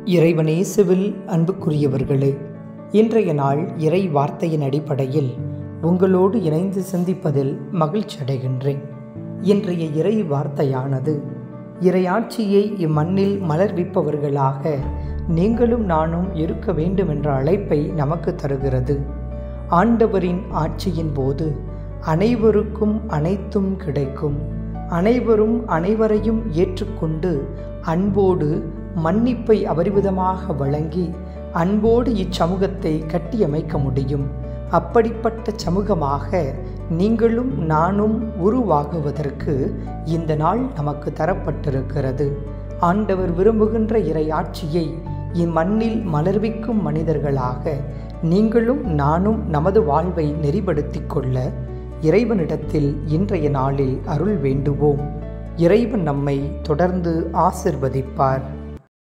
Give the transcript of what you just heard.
இறைவனேசுவில் அன்புக்குரியவர்களே இன்றைய நாள் இறை வார்த்தையின் அடிப்படையில் உங்களோடு இணைந்து சிந்திப்பதில் மகிழ்ச்சி அடைகின்றேன் இன்றைய இறை வார்த்தையானது இறையாட்சியை இம்மண்ணில் மலர்விப்பவர்களாக நீங்களும் நானும் இருக்க வேண்டும் என்ற அழைப்பை நமக்கு தருகிறது ஆண்டவரின் ஆட்சியின் போது அனைவருக்கும் அனைத்தும் கிடைக்கும் அனைவரும் அனைவரையும் ஏற்றுக்கொண்டு அன்போடு மன்னிப்பை அபரிவிதமாக வழங்கி அன்போடு இச்சமூகத்தை கட்டியமைக்க முடியும் அப்படிப்பட்ட சமூகமாக நீங்களும் நானும் உருவாகுவதற்கு இந்த நாள் நமக்கு தரப்பட்டிருக்கிறது ஆண்டவர் விரும்புகின்ற இறையாட்சியை இம்மண்ணில் மலர்விக்கும் மனிதர்களாக நீங்களும் நானும் நமது வாழ்வை நெறிப்படுத்திக் கொள்ள இறைவனிடத்தில் இன்றைய நாளில் அருள் வேண்டுவோம் இறைவன் நம்மை தொடர்ந்து ஆசிர்வதிப்பார்